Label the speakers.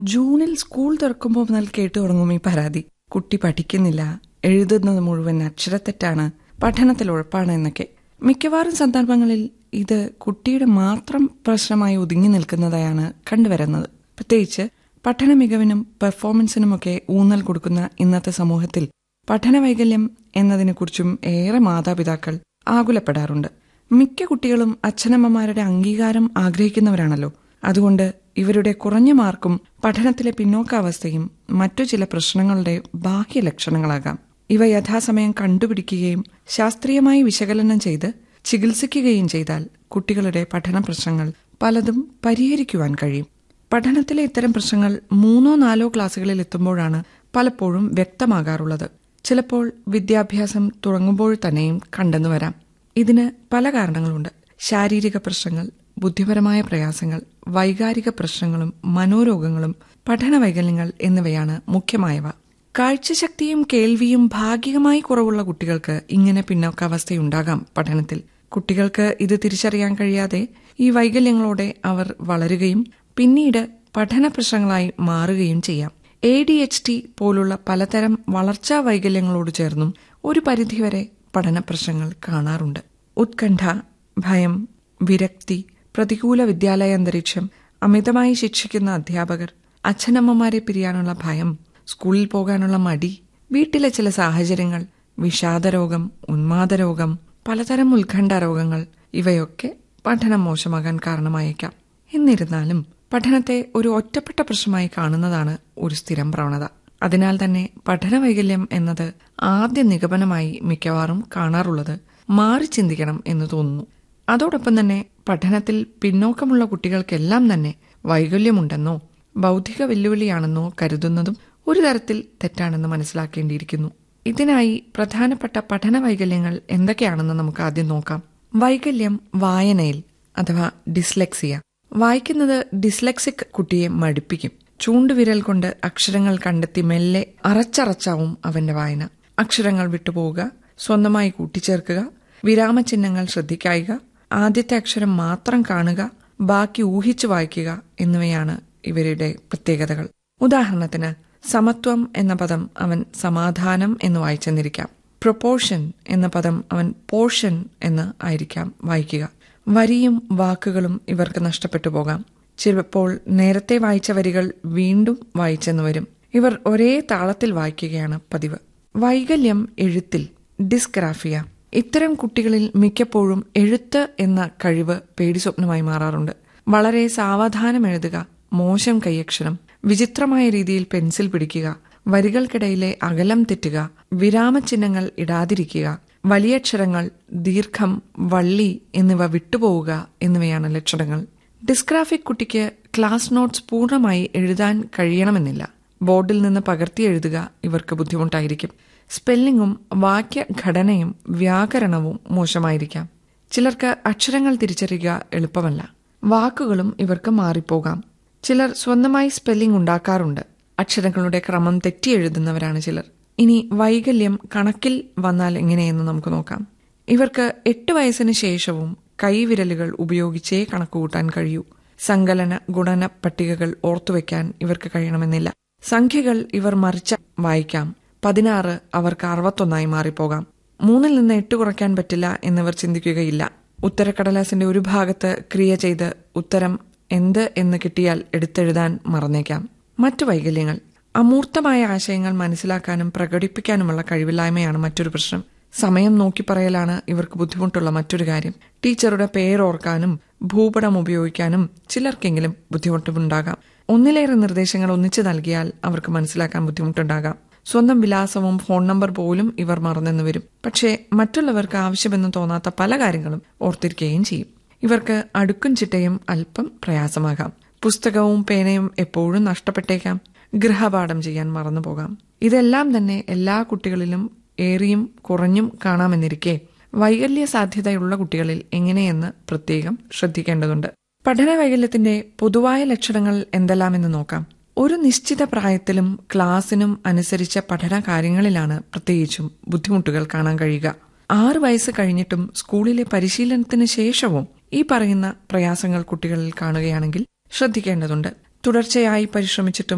Speaker 1: ജൂണിൽ സ്കൂൾ തുറക്കുമ്പോൾ മുതൽ കേട്ടു തുടങ്ങും ഈ പരാതി കുട്ടി പഠിക്കുന്നില്ല എഴുതുന്നത് മുഴുവൻ അക്ഷരത്തെറ്റാണ് പഠനത്തിൽ ഉഴപ്പാണ് എന്നൊക്കെ മിക്കവാറും സന്ദർഭങ്ങളിൽ ഇത് കുട്ടിയുടെ മാത്രം പ്രശ്നമായി ഒതുങ്ങി നിൽക്കുന്നതായാണ് കണ്ടുവരുന്നത് പ്രത്യേകിച്ച് പഠന മികവിനും പെർഫോമൻസിനുമൊക്കെ ഊന്നൽ കൊടുക്കുന്ന ഇന്നത്തെ സമൂഹത്തിൽ പഠന വൈകല്യം എന്നതിനെക്കുറിച്ചും ഏറെ മാതാപിതാക്കൾ ആകുലപ്പെടാറുണ്ട് മിക്ക കുട്ടികളും അച്ഛനമ്മമാരുടെ അംഗീകാരം ആഗ്രഹിക്കുന്നവരാണല്ലോ അതുകൊണ്ട് ഇവരുടെ കുറഞ്ഞ മാർക്കും പഠനത്തിലെ പിന്നോക്കാവസ്ഥയും മറ്റു ചില പ്രശ്നങ്ങളുടെ ബാഹ്യ ലക്ഷണങ്ങളാകാം ഇവ യഥാസമയം കണ്ടുപിടിക്കുകയും ശാസ്ത്രീയമായി വിശകലനം ചെയ്ത് ചികിത്സിക്കുകയും ചെയ്താൽ കുട്ടികളുടെ പഠന പ്രശ്നങ്ങൾ പലതും പരിഹരിക്കുവാൻ കഴിയും പഠനത്തിലെ ഇത്തരം പ്രശ്നങ്ങൾ മൂന്നോ നാലോ ക്ലാസ്സുകളിൽ എത്തുമ്പോഴാണ് പലപ്പോഴും വ്യക്തമാകാറുള്ളത് ചിലപ്പോൾ വിദ്യാഭ്യാസം തുടങ്ങുമ്പോൾ തന്നെയും കണ്ടെന്നു വരാം ഇതിന് പല കാരണങ്ങളുണ്ട് ശാരീരിക പ്രശ്നങ്ങൾ ബുദ്ധിപരമായ പ്രയാസങ്ങൾ വൈകാരിക പ്രശ്നങ്ങളും മനോരോഗങ്ങളും പഠന വൈകല്യങ്ങൾ എന്നിവയാണ് മുഖ്യമായവ കാഴ്ചശക്തിയും കേൾവിയും ഭാഗികമായി കുറവുള്ള കുട്ടികൾക്ക് ഇങ്ങനെ പിന്നോക്കാവസ്ഥയുണ്ടാകാം പഠനത്തിൽ കുട്ടികൾക്ക് ഇത് തിരിച്ചറിയാൻ കഴിയാതെ ഈ വൈകല്യങ്ങളോടെ അവർ വളരുകയും പിന്നീട് പഠന പ്രശ്നങ്ങളായി മാറുകയും ചെയ്യാം എ ഡി എച്ച് ടി പോലുള്ള പലതരം വളർച്ചാ വൈകല്യങ്ങളോട് ചേർന്നും ഒരു പരിധിവരെ പഠന പ്രശ്നങ്ങൾ കാണാറുണ്ട് ഉത്കണ്ഠ ഭയം വിരക്തി പ്രതികൂല വിദ്യാലയ അന്തരീക്ഷം അമിതമായി ശിക്ഷിക്കുന്ന അധ്യാപകർ അച്ഛനമ്മമാരെ പിരിയാനുള്ള ഭയം സ്കൂളിൽ പോകാനുള്ള മടി വീട്ടിലെ ചില സാഹചര്യങ്ങൾ വിഷാദരോഗം ഉന്മാദരോഗം പലതരം ഉത്കണ്ഠ രോഗങ്ങൾ ഇവയൊക്കെ പഠനം മോശമാകാൻ കാരണമായേക്കാം എന്നിരുന്നാലും പഠനത്തെ ഒരു ഒറ്റപ്പെട്ട പ്രശ്നമായി കാണുന്നതാണ് ഒരു സ്ഥിരം പ്രവണത അതിനാൽ തന്നെ പഠന വൈകല്യം എന്നത് ആദ്യ നിഗമനമായി മിക്കവാറും കാണാറുള്ളത് മാറി ചിന്തിക്കണം എന്ന് തോന്നുന്നു അതോടൊപ്പം തന്നെ പഠനത്തിൽ പിന്നോക്കമുള്ള കുട്ടികൾക്കെല്ലാം തന്നെ വൈകല്യമുണ്ടെന്നോ ബൗദ്ധിക വെല്ലുവിളിയാണെന്നോ കരുതുന്നതും ഒരു തരത്തിൽ തെറ്റാണെന്ന് മനസ്സിലാക്കേണ്ടിയിരിക്കുന്നു ഇതിനായി പ്രധാനപ്പെട്ട പഠന വൈകല്യങ്ങൾ എന്തൊക്കെയാണെന്ന് നമുക്ക് ആദ്യം നോക്കാം വൈകല്യം വായനയിൽ അഥവാ ഡിസ്ലെക്സിയ വായിക്കുന്നത് ഡിസ്ലെക്സിക് കുട്ടിയെ മടുപ്പിക്കും ചൂണ്ടുവിരൽ കൊണ്ട് അക്ഷരങ്ങൾ കണ്ടെത്തി മെല്ലെ അറച്ചറച്ചാവും അവന്റെ വായന അക്ഷരങ്ങൾ വിട്ടുപോവുക സ്വന്തമായി കൂട്ടിച്ചേർക്കുക വിരാമചിഹ്നങ്ങൾ ശ്രദ്ധിക്കായിക ആദ്യത്തെ അക്ഷരം മാത്രം കാണുക ബാക്കി ഊഹിച്ചു വായിക്കുക എന്നിവയാണ് ഇവരുടെ പ്രത്യേകതകൾ ഉദാഹരണത്തിന് സമത്വം എന്ന പദം അവൻ സമാധാനം എന്ന് വായിച്ചെന്നിരിക്കാം പ്രൊപ്പോർഷൻ എന്ന പദം അവൻ പോർഷൻ എന്ന് ആയിരിക്കാം വായിക്കുക വരിയും വാക്കുകളും ഇവർക്ക് നഷ്ടപ്പെട്ടു പോകാം ചിലപ്പോൾ നേരത്തെ വായിച്ച വരികൾ വീണ്ടും വായിച്ചെന്ന് വരും ഇവർ ഒരേ താളത്തിൽ വായിക്കുകയാണ് പതിവ് വൈകല്യം എഴുത്തിൽ ഡിസ്ഗ്രാഫിയ ഇത്തരം കുട്ടികളിൽ മിക്കപ്പോഴും എഴുത്ത് എന്ന കഴിവ് പേടിസ്വപ്നമായി മാറാറുണ്ട് വളരെ സാവധാനം എഴുതുക മോശം കൈയക്ഷരം വിചിത്രമായ രീതിയിൽ പെൻസിൽ പിടിക്കുക വരികൾക്കിടയിലെ അകലം തെറ്റുക വിരാമചിഹ്നങ്ങൾ ഇടാതിരിക്കുക വലിയക്ഷരങ്ങൾ ദീർഘം വള്ളി എന്നിവ വിട്ടുപോവുക എന്നിവയാണ് ലക്ഷണങ്ങൾ ഡിസ്ഗ്രാഫിക് കുട്ടിക്ക് ക്ലാസ് നോട്ട്സ് പൂർണ്ണമായി എഴുതാൻ കഴിയണമെന്നില്ല ബോർഡിൽ നിന്ന് പകർത്തി എഴുതുക ഇവർക്ക് ബുദ്ധിമുട്ടായിരിക്കും സ്പെല്ലിങ്ങും വാക്യഘടനയും വ്യാകരണവും മോശമായിരിക്കാം ചിലർക്ക് അക്ഷരങ്ങൾ തിരിച്ചറിയുക എളുപ്പമല്ല വാക്കുകളും ഇവർക്ക് മാറിപ്പോകാം ചിലർ സ്വന്തമായി സ്പെല്ലിംഗ് ഉണ്ടാക്കാറുണ്ട് അക്ഷരങ്ങളുടെ ക്രമം തെറ്റി എഴുതുന്നവരാണ് ചിലർ ഇനി വൈകല്യം കണക്കിൽ വന്നാൽ എങ്ങനെയെന്ന് നമുക്ക് നോക്കാം ഇവർക്ക് എട്ട് വയസ്സിന് ശേഷവും കൈവിരലുകൾ ഉപയോഗിച്ചേ കണക്കുകൂട്ടാൻ കഴിയൂ സങ്കലന ഗുണന പട്ടികകൾ ഓർത്തുവെക്കാൻ ഇവർക്ക് കഴിയണമെന്നില്ല സംഖ്യകൾ ഇവർ മറിച്ച വായിക്കാം പതിനാറ് അവർക്ക് അറുപത്തൊന്നായി മാറിപ്പോകാം മൂന്നിൽ നിന്ന് എട്ട് കുറയ്ക്കാൻ പറ്റില്ല എന്നിവർ ചിന്തിക്കുകയില്ല ഉത്തരക്കടലാസിന്റെ ഒരു ഭാഗത്ത് ക്രിയ ചെയ്ത് ഉത്തരം എന്ത് എന്ന് കിട്ടിയാൽ എടുത്തെഴുതാൻ മറന്നേക്കാം മറ്റു വൈകല്യങ്ങൾ അമൂർത്തമായ ആശയങ്ങൾ മനസ്സിലാക്കാനും പ്രകടിപ്പിക്കാനുമുള്ള കഴിവില്ലായ്മയാണ് മറ്റൊരു പ്രശ്നം സമയം നോക്കി പറയലാണ് ഇവർക്ക് ബുദ്ധിമുട്ടുള്ള മറ്റൊരു കാര്യം ടീച്ചറുടെ പേരോർക്കാനും ഭൂപടം ഉപയോഗിക്കാനും ചിലർക്കെങ്കിലും ബുദ്ധിമുട്ടുണ്ടാകാം ഒന്നിലേറെ നിർദ്ദേശങ്ങൾ ഒന്നിച്ചു നൽകിയാൽ അവർക്ക് മനസ്സിലാക്കാൻ ബുദ്ധിമുട്ടുണ്ടാകാം സ്വന്തം വിലാസവും ഫോൺ നമ്പർ പോലും ഇവർ മറന്നെന്ന് വരും പക്ഷേ മറ്റുള്ളവർക്ക് ആവശ്യമെന്ന് തോന്നാത്ത പല കാര്യങ്ങളും ഓർത്തിരിക്കുകയും ചെയ്യും ഇവർക്ക് അടുക്കും ചിട്ടയും അല്പം പ്രയാസമാകാം പുസ്തകവും പേനയും എപ്പോഴും നഷ്ടപ്പെട്ടേക്കാം ഗൃഹപാഠം ചെയ്യാൻ മറന്നു പോകാം ഇതെല്ലാം തന്നെ എല്ലാ കുട്ടികളിലും ഏറിയും കുറഞ്ഞും കാണാമെന്നിരിക്കെ വൈകല്യ സാധ്യതയുള്ള കുട്ടികളിൽ എങ്ങനെയെന്ന് പ്രത്യേകം ശ്രദ്ധിക്കേണ്ടതുണ്ട് പഠന വൈകല്യത്തിന്റെ പൊതുവായ ലക്ഷണങ്ങൾ എന്തെല്ലാമെന്ന് നോക്കാം ഒരു നിശ്ചിത പ്രായത്തിലും ക്ലാസ്സിനും അനുസരിച്ച പഠന കാര്യങ്ങളിലാണ് പ്രത്യേകിച്ചും ബുദ്ധിമുട്ടുകൾ കാണാൻ കഴിയുക ആറ് വയസ്സ് കഴിഞ്ഞിട്ടും സ്കൂളിലെ പരിശീലനത്തിന് ശേഷവും ഈ പറയുന്ന പ്രയാസങ്ങൾ കുട്ടികളിൽ കാണുകയാണെങ്കിൽ ശ്രദ്ധിക്കേണ്ടതുണ്ട് തുടർച്ചയായി പരിശ്രമിച്ചിട്ടും